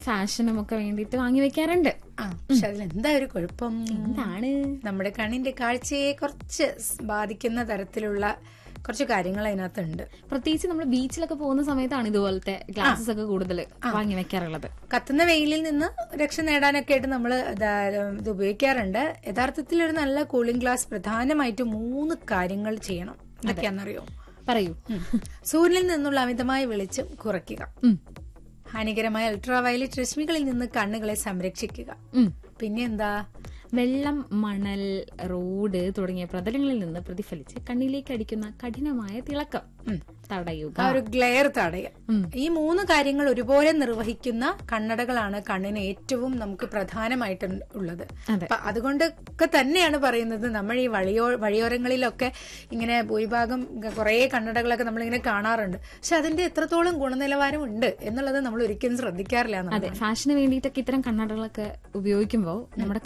ഫാഷനും ഒക്കെ വേണ്ടിയിട്ട് വാങ്ങി വെക്കാറുണ്ട് ആ പക്ഷെ അതിലെന്താ ഒരു കുഴപ്പം എന്താണ് നമ്മുടെ കണ്ണിന്റെ കാഴ്ചയെ കുറച്ച് സ് ബാധിക്കുന്ന തരത്തിലുള്ള കുറച്ച് കാര്യങ്ങൾ അതിനകത്തുണ്ട് പ്രത്യേകിച്ച് നമ്മൾ ബീച്ചിലൊക്കെ പോകുന്ന സമയത്താണ് ഇതുപോലത്തെ ഗ്ലാസസ് ഒക്കെ കൂടുതൽ വാങ്ങി വെക്കാറുള്ളത് കത്തുന്ന വെയിലിൽ നിന്ന് രക്ഷ നേടാനൊക്കെ ആയിട്ട് നമ്മൾ ഇത് ഉപയോഗിക്കാറുണ്ട് യഥാർത്ഥത്തിൽ ഒരു നല്ല കൂളിംഗ് ഗ്ലാസ് പ്രധാനമായിട്ടും മൂന്ന് കാര്യങ്ങൾ ചെയ്യണം എന്തൊക്കെയാണെന്നറിയോ പറയൂ ഉം. സൂര്യനിൽ നിന്നുള്ള അമിതമായ വെളിച്ചം കുറയ്ക്കുക ഉം. ഹാനികരമായ അൾട്രാവയലറ്റ് രശ്മികളിൽ നിന്ന് കണ്ണുകളെ സംരക്ഷിക്കുക ഉം. പിന്നെ എന്താ വെള്ളം മണൽ റോഡ് തുടങ്ങിയ പ്രതലങ്ങളിൽ നിന്ന് പ്രതിഫലിച്ച് കണ്ണിലേക്ക് അടിക്കുന്ന കഠിനമായ തിളക്കം തടയുക ആ ഒരു ഗ്ലെയർ തടയുക ഉം. ഈ മൂന്ന് കാര്യങ്ങൾ ഒരുപോലെ നിർവഹിക്കുന്ന കണ്ണടകളാണ് കണ്ണിന് ഏറ്റവും നമുക്ക് പ്രധാനമായിട്ട് ഉള്ളത് അതെ. അപ്പൊ അതുകൊണ്ടൊക്കെ തന്നെയാണ് പറയുന്നത് നമ്മൾ ഈ വഴിയോ വഴിയോരങ്ങളിലൊക്കെ ഇങ്ങനെ ഭൂരിഭാഗം കുറെ കണ്ണടകളൊക്കെ നമ്മളിങ്ങനെ കാണാറുണ്ട് പക്ഷെ അതിന്റെ എത്രത്തോളം ഗുണനിലവാരം ഉണ്ട് എന്നുള്ളത് നമ്മൾ ഒരിക്കലും ശ്രദ്ധിക്കാറില്ല എന്നുള്ളത്. അതെ ഫാഷന് വേണ്ടിയിട്ടൊക്കെ ഇത്തരം കണ്ണടകളൊക്കെ ഉപയോഗിക്കുമ്പോൾ നമ്മുടെ